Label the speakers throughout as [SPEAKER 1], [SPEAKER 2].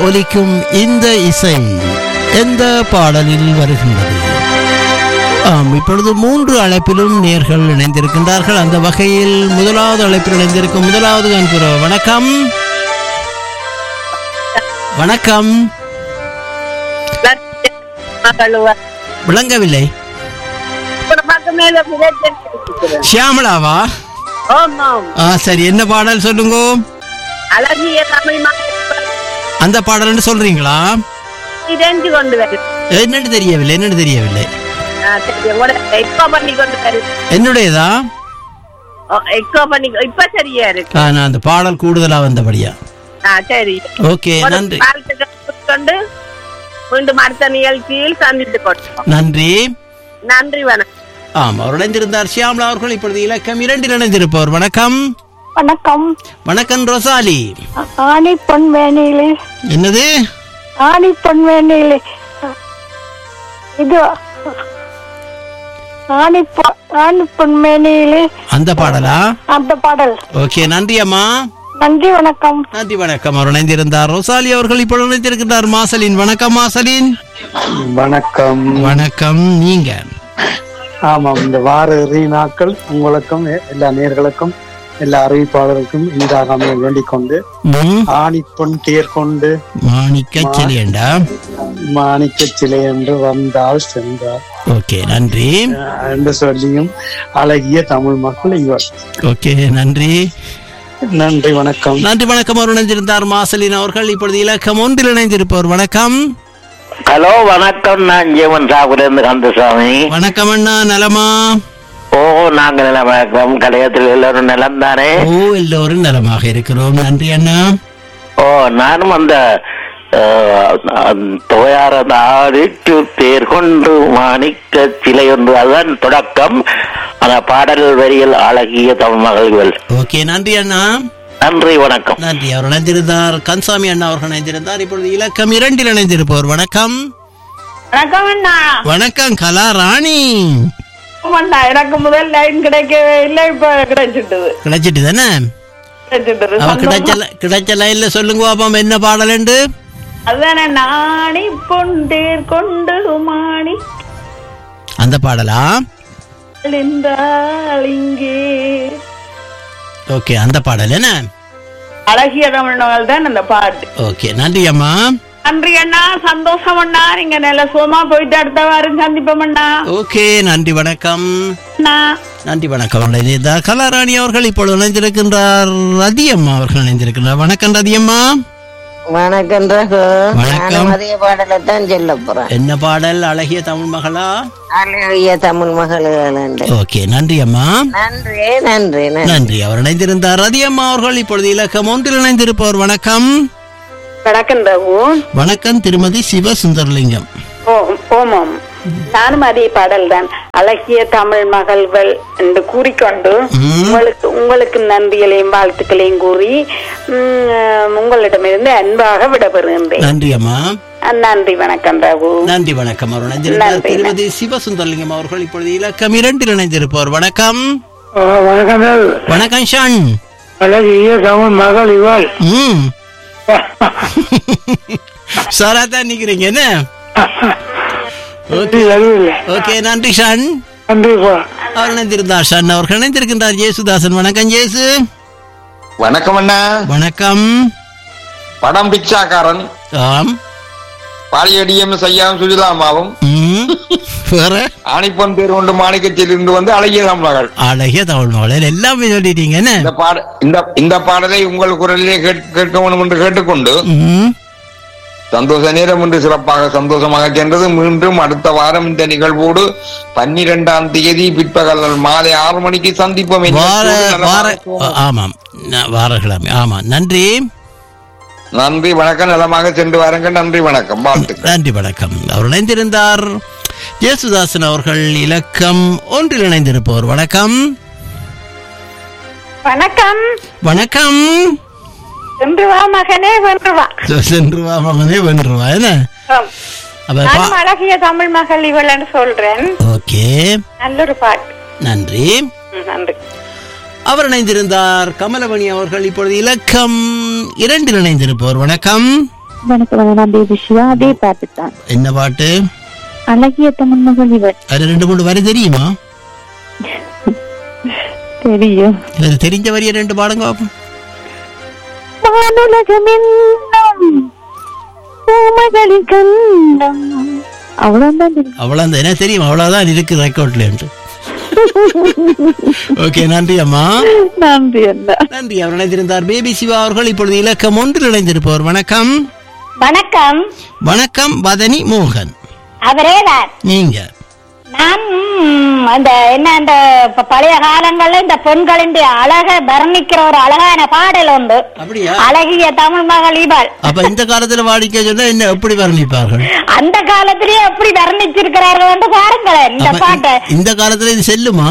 [SPEAKER 1] ஒலிக்கும் இந்த இசை எந்த பாடலில் வருகின்றது ஆம் இப்பொழுது மூன்று அழைப்பிலும் நேர்கள் இணைந்திருக்கின்றார்கள் அந்த வகையில் முதலாவது அழைப்பில் இணைந்திருக்கும் முதலாவது காண்கிறோம் வணக்கம் வணக்கம் விளங்கவில்லை ஷியாமளாவா
[SPEAKER 2] ஆமாம்
[SPEAKER 1] ஆ சரி என்ன பாடல் சொல்லுங்க
[SPEAKER 2] அழகிய தமிழ் மக்கள்
[SPEAKER 1] அந்த பாடல்னு சொல்றீங்களா
[SPEAKER 2] தெரிஞ்சு கொண்டு வரும்
[SPEAKER 1] என்னன்னு தெரியவில்லை என்னன்னு தெரியவில்லை
[SPEAKER 2] ஆ, சரி, உங்களோட எக்கோ பண்ணி கொண்டு வரும்
[SPEAKER 1] என்னுடையதா
[SPEAKER 2] ஓ, எக்கோ பண்ணி இப்ப சரியா இருக்கு
[SPEAKER 1] ஆ, நான் அந்த பாடல் கூடுதலா வந்தபடியா
[SPEAKER 2] ஆ சரி
[SPEAKER 1] ஓகே
[SPEAKER 2] ஒரு
[SPEAKER 1] நன்றி
[SPEAKER 2] வாழ்த்துக்கள் கொண்டு மீண்டும் அடுத்த நிகழ்ச்சியில் சந்தித்து கொண்டோம்
[SPEAKER 1] நன்றி
[SPEAKER 2] நன்றி வணக்கம்
[SPEAKER 1] ஆம் அவர் இணைந்திருந்தார் ஷியாம்லா அவர்கள் இப்பொழுது இலக்கம் இரண்டில் இணைந்திருப்பவர் வணக்கம்
[SPEAKER 3] வணக்கம்
[SPEAKER 1] வணக்கம் ரொசாலி
[SPEAKER 3] ஆணி பொன்மேனியிலே
[SPEAKER 1] என்னது
[SPEAKER 3] ஆணி பொன்மேனியிலே இது ஆணி பொ- ஆணி பொன்மேனியிலே
[SPEAKER 1] அந்த பாடலா
[SPEAKER 3] அந்த பாடல்
[SPEAKER 1] ஓகே நன்றி அம்மா
[SPEAKER 3] நன்றி வணக்கம்
[SPEAKER 1] நன்றி வணக்கம் அவர் இணைந்திருந்தார் ரொசாலி அவர்கள் இப்பொழுது இணைந்திருக்கின்றார் மாசலின் வணக்கம் மாசலின்
[SPEAKER 4] வணக்கம்
[SPEAKER 1] வணக்கம் நீங்க
[SPEAKER 4] ஆமாம் இந்த வார இறுதி நாட்கள் உங்களுக்கும் எ- எல்லா நேர்களுக்கும் எல்லா அறிவிப்பாளருக்கும் இனிதாக அமைய வேண்டிக் கொண்டு
[SPEAKER 1] ம்,
[SPEAKER 4] ஆணிப்பொன் தேர் கொண்டு
[SPEAKER 1] மாணிக்க சிலியண்டா
[SPEAKER 4] மாணிக்க சிலை என்று வந்தால் சென்றார்
[SPEAKER 1] ஓகே நன்றி
[SPEAKER 4] அஹ் என்று சொல்லியும் அழகிய தமிழ் மக்கள் இவர்
[SPEAKER 1] ஓகே நன்றி
[SPEAKER 4] நன்றி வணக்கம்
[SPEAKER 1] நன்றி வணக்கம் அவர் இணைந்திருந்தார் மாசலின் அவர்கள் இப்பொழுது இலக்கம் ஒன்றில் இணைந்திருப்பவர் வணக்கம்
[SPEAKER 5] ஹலோ வணக்கம் நான் ஜீவன் சாகுலேருந்து கந்தசாமி
[SPEAKER 1] வணக்கம் அண்ணா நலமா
[SPEAKER 5] ஓ நாங்க நிலம் வணக்கம் கலையத்தில் எல்லாரும் நிலம் தானே
[SPEAKER 1] ஓ எல்லோரும் நலமாக இருக்கிறோம் நன்றி அண்ணா
[SPEAKER 5] ஓ நானும் அந்த துவையார ஆடிட்டு தேர் கொண்டு மாணிக்க சிலை ஒன்று அதுதான் தொடக்கம் அந்த பாடல் வரியில் அழகிய தமிழ் மகள்கள்
[SPEAKER 1] ஓகே நன்றி அண்ணா
[SPEAKER 5] நன்றி வணக்கம்
[SPEAKER 1] நன்றி அவர் இணைந்திருந்தார் கன்சாமி அண்ணா அவர்கள் இணைந்திருந்தார் இப்பொழுது இலக்கம் இரண்டில் இணைந்திருப்பவர் வணக்கம்
[SPEAKER 3] வணக்கம் அண்ணா
[SPEAKER 1] வணக்கம் கலா ராணி
[SPEAKER 3] அண்ணா எனக்கு முதல் லைன் கிடைக்கவே இல்லை இப்ப கிடைச்சிட்டது
[SPEAKER 1] கிடைச்சிட்டு தானே
[SPEAKER 3] கிடைச்சிட்டது
[SPEAKER 1] அவ கிடைச்ச கிடைச்ச லைன்ல சொல்லுங்க பாப்போம் என்ன பாடல்
[SPEAKER 3] அதுதானே நாணி பொண்டேர் கொண்டு மாணி
[SPEAKER 1] அந்த பாடலா
[SPEAKER 3] அழிந்தாள் இங்கே
[SPEAKER 1] ஓகே அந்த பாடல் என்ன
[SPEAKER 3] அழகிய தமிழ்நாள் தான் அந்த பாட்டு
[SPEAKER 1] ஓகே நன்றி அம்மா
[SPEAKER 3] நன்றி அண்ணா சந்தோஷம் அண்ணா நீங்க நல்ல சுகமா போயிட்டு அடுத்த வாரம் சந்திப்போம் அண்ணா
[SPEAKER 1] ஓகே நன்றி வணக்கம்
[SPEAKER 3] அண்ணா
[SPEAKER 1] நன்றி வணக்கம் இணைந்திருந்தார் கலாராணி அவர்கள் இப்பொழுது இணைந்திருக்கின்றார் ரதியம்மா அவர்கள் இணைந்திருக்கின்றார் வணக்கம் ரதியம்மா
[SPEAKER 6] வணக்கம் ரகு
[SPEAKER 1] வணக்கம்.
[SPEAKER 6] நானும் அதே பாடலை தான் சொல்ல போறேன்
[SPEAKER 1] என்ன பாடல் அழகிய தமிழ் மகளா
[SPEAKER 6] அழகிய தமிழ் மகள்
[SPEAKER 1] ஓகே நன்றி அம்மா
[SPEAKER 6] நன்றி நன்றி நன்றி
[SPEAKER 1] நன்றி அவர் இணைந்திருந்தார் ரதியம்மா அவர்கள் இப்பொழுது இலக்கம் ஒன்றில் இணைந்திருப்பவர் வணக்கம்
[SPEAKER 2] வணக்கம் ரகு
[SPEAKER 1] வணக்கம் திருமதி சிவசுந்தரலிங்கம்
[SPEAKER 2] ஓ ஓமாம் நானும் அதே பாடல் தான் அழகிய தமிழ் மகள்கள் என்று கூறிக்கொண்டு
[SPEAKER 1] ம்.
[SPEAKER 2] உங்களுக்கு உங்களுக்கு நன்றிகளையும் வாழ்த்துக்களையும் கூறி ம், உங்களிடமிருந்து அன்பாக விடப்பெறுகின்றேன்
[SPEAKER 1] நன்றி அம்மா
[SPEAKER 2] நன்றி வணக்கம் ரகு
[SPEAKER 1] நன்றி வணக்கம் அவர் இணைந்திருந்தார்
[SPEAKER 2] நன்றி,
[SPEAKER 1] திருமதி சிவசுந்தரலிங்கம் அவர்கள் இப்பொழுது இலக்கம் இரண்டில் இணைந்திருப்பவர் வணக்கம்
[SPEAKER 4] வணக்கம்
[SPEAKER 1] வணக்கம் ஷான்
[SPEAKER 4] அழகிய தமிழ் மகள் இவள்
[SPEAKER 1] ம் சாரா தான் நிக்கிறீங்க என்ன ஓகே ஓகே நன்றி ஷான்
[SPEAKER 4] நன்றி
[SPEAKER 1] அவர் இணைந்திருந்தார் ஷான் அவர்கள் இணைந்திருக்கின்றார் ஜேசுதாசன் வணக்கம் ஜேசு
[SPEAKER 7] வணக்கம் அண்ணா
[SPEAKER 1] வணக்கம்
[SPEAKER 7] படம் பிச்சாக்காரன்
[SPEAKER 1] ஆம்
[SPEAKER 7] பாலியடியம் செய்யாம சுஜிதாமாவும்
[SPEAKER 1] ம் வேற
[SPEAKER 7] ஆணிப்பன் பேர் கொண்டு மாணிக்கத்தில் இருந்து வந்து அழகிய தமிழர்கள்
[SPEAKER 1] அழகிய தமிழ் மகளிர் எல்லாமே சொல்லிட்டீங்க என்ன
[SPEAKER 7] இந்த பாட இந்த இந்த பாடலை உங்கள் குரலிலே கேட்- கேட்க வேண்டும் என்று கேட்டுக்கொண்டு
[SPEAKER 1] ம்
[SPEAKER 7] சந்தோஷ நேரம் என்று சிறப்பாக சந்தோஷமாக சென்றது மீண்டும் அடுத்த வாரம் இந்த நிகழ்வோடு பன்னிரெண்டாம் தேதி பிற்பகல் மாலை ஆறு மணிக்கு சந்திப்போம் இந்த
[SPEAKER 1] வார
[SPEAKER 7] சூழ்நிலை
[SPEAKER 1] வார
[SPEAKER 7] நலமாக-
[SPEAKER 1] ஆமாம் ந- வாரக்கிழமை ஆமாம் நன்றி
[SPEAKER 7] நன்றி வணக்கம் நலமாக சென்று வாருங்கள் நன்றி வணக்கம் வாழ்த்துக்கள்
[SPEAKER 1] நன்றி வணக்கம் அவர் இணைந்திருந்தார் ஜேசுதாசன் அவர்கள் இலக்கம் ஒன்றில் இணைந்திருப்பவர் வணக்கம்
[SPEAKER 3] வணக்கம்
[SPEAKER 1] வணக்கம்
[SPEAKER 3] வென்று வா மகனே வென்று வா
[SPEAKER 1] சென்று வா மகனே வென்றுவா என்ன
[SPEAKER 3] ஆம்.
[SPEAKER 1] அப்ப
[SPEAKER 3] நானும்
[SPEAKER 1] பா-
[SPEAKER 3] அழகிய தமிழ் மகள் இவள்னு சொல்றேன்
[SPEAKER 1] ஓகே
[SPEAKER 3] நல்ல ஒரு பாட்டு
[SPEAKER 1] நன்றி
[SPEAKER 3] ம், நன்றி
[SPEAKER 1] அவர் இணைந்திருந்தார் கமலமணி அவர்கள் இப்பொழுது இலக்கம் இரண்டில் இணைந்திருப்பவர் வணக்கம்
[SPEAKER 8] வணக்கம் நான் தேவி சிவா அதே பாட்டு தான்
[SPEAKER 1] என்ன பாட்டு
[SPEAKER 8] அழகிய தமிழ் மகள் இவர்
[SPEAKER 1] அது ரெண்டு மூணு வரி தெரியுமா
[SPEAKER 8] தெரியும்
[SPEAKER 1] இது தெரிஞ்ச வரிய ரெண்டு பாடுங்க பாப்போம்
[SPEAKER 8] வானுலகமென்னும் பூமகளின் கண்ணம் அவ்வளவுதான் தெரியும்
[SPEAKER 1] அவ்வளோ அந்த என்ன தெரியும் அவ்வளோதான் இருக்கு ரெக்கார்ட்ல ஓகே நன்றி அம்மா
[SPEAKER 8] நன்றி அண்ணா
[SPEAKER 1] நன்றி அவர் இணைந்திருந்தார் பேபி சிவா அவர்கள் இப்பொழுது இலக்கம் ஒன்றில் இணைந்திருப்பவர் வணக்கம்
[SPEAKER 3] வணக்கம்
[SPEAKER 1] வணக்கம் வதனி மோகன்
[SPEAKER 3] அவரே தான்
[SPEAKER 1] நீங்க
[SPEAKER 3] நான் ம், அந்த என்ன அந்த ப- பழைய காலங்கள்ல இந்த பெண்களின் அழக வர்ணிக்கிற ஒரு அழகான பாடல் உண்டு
[SPEAKER 1] அப்படியா
[SPEAKER 3] அழகிய தமிழ் மகள் இவள்
[SPEAKER 1] அப்ப இந்த காலத்துல வாடிக்கை சொன்னா என்ன எப்படி வர்ணிப்பார்கள்
[SPEAKER 3] அந்த காலத்திலேயே எப்படி வர்ணிச்சிருக்கிறார்கள் என்று பாருங்களேன் இந்த
[SPEAKER 1] அப்ப
[SPEAKER 3] பாட்டை
[SPEAKER 1] இந்த- இந்த காலத்துல இது செல்லுமா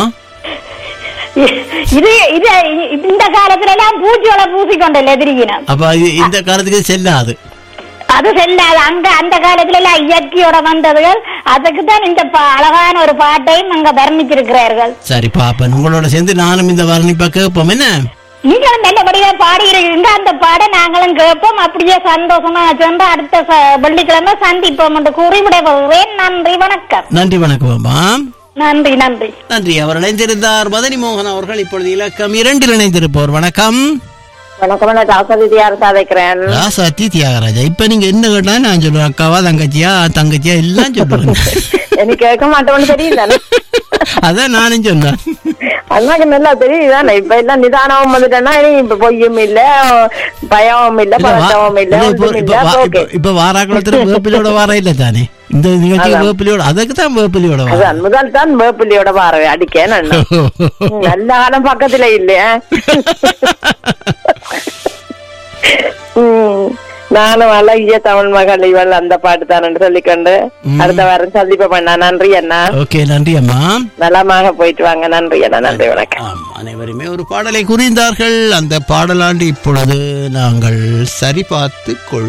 [SPEAKER 3] இது இது இந்த காலத்துல எல்லாம் பூச்சியோட பூசிக்கொண்டல எதிரியினம்
[SPEAKER 1] அப்ப இது இந்த காலத்துக்கு இது செல்லாது
[SPEAKER 3] அது செல்லாது அங்க அந்த காலத்துல எல்லாம் இயற்கையோட வந்ததுகள் அதுக்கு தான் இந்த பா- அழகான ஒரு பாட்டையும் அங்க வர்ணிச்சிருக்கிறார்கள்
[SPEAKER 1] சரி பாப்பன் உங்களோட சேர்ந்து நானும் இந்த வர்ணிப்பா கேட்போம் என்ன
[SPEAKER 3] நீங்களும் நல்லபடியா பாடியிருக்கீங்க அந்த பாட நாங்களும் கேட்போம் அப்படியே சந்தோஷமா சென்று அடுத்த ச- வெள்ளிக்கிழமை சந்திப்போம் என்று கூறி விடைபெறுகிறேன் நன்றி வணக்கம்
[SPEAKER 1] நன்றி வணக்கம் அம்மா
[SPEAKER 3] நன்றி நன்றி
[SPEAKER 1] நன்றி அவர் இணைந்திருந்தார் மதனி மோகன் அவர்கள் இப்பொழுது இலக்கம் இரண்டில் இணைந்திருப்பவர் வணக்கம்
[SPEAKER 6] வணக்கம் நான் டாக்டர் வித்யாரதா வைக்கிறேன்
[SPEAKER 1] ராசாத்தி தியாகராஜா இப்ப நீங்க என்ன கேட்டா நான் சொல்லுவேன் அக்காவா தங்கச்சியா தங்கச்சியா எல்லாம் சொல்லுவேன்
[SPEAKER 6] எனக்கு கேட்க மாட்டோம்னு தெரியல
[SPEAKER 1] அதான் நானும் சொன்னேன்
[SPEAKER 6] அண்ணாக்கு நல்லா தெரியுதானே இப்ப எல்லாம் நிதானமும் வந்துட்டேன்னா இனி இப்ப பொய்யும் இல்ல பயமும் இல்ல
[SPEAKER 1] இல்ல, வா-
[SPEAKER 6] பதட்டமும் இல்ல
[SPEAKER 1] இல்ல, இப்போ-
[SPEAKER 6] ஒன்றும்
[SPEAKER 1] இப்போ
[SPEAKER 6] இல்ல
[SPEAKER 1] வா-
[SPEAKER 6] ஓகே
[SPEAKER 1] இப்போ- இப்ப வாராக்குளத்துல வேப்பிலையோட வார இல்ல தானே இந்த நிகழ்ச்சி
[SPEAKER 6] அதான்.
[SPEAKER 1] வேப்பிலையோட அதுக்கு தான் வேப்பிலையோட வார
[SPEAKER 6] அதான் முதல் தான் வேப்பிள்ளையோட பாரு அடிக்க நான் நல்ல காலம் பக்கத்துல இல்லையா ம். நானும் அழகிய தமிழ் மகள் இவள் அந்த பாட்டு தான் சொல்லிக்கொண்டு அடுத்த வாரம் சந்திப்ப பண்ணா நன்றி அண்ணா
[SPEAKER 1] ஓகே நன்றி அம்மா
[SPEAKER 6] நலமாக போயிட்டு வாங்க நன்றி அண்ணா நன்றி வணக்கம்
[SPEAKER 1] ஆம் அனைவருமே ஒரு பாடலை குறிந்தார்கள் அந்த பாடலாண்டு இப்பொழுது நாங்கள் சரி பார்த்து கொள்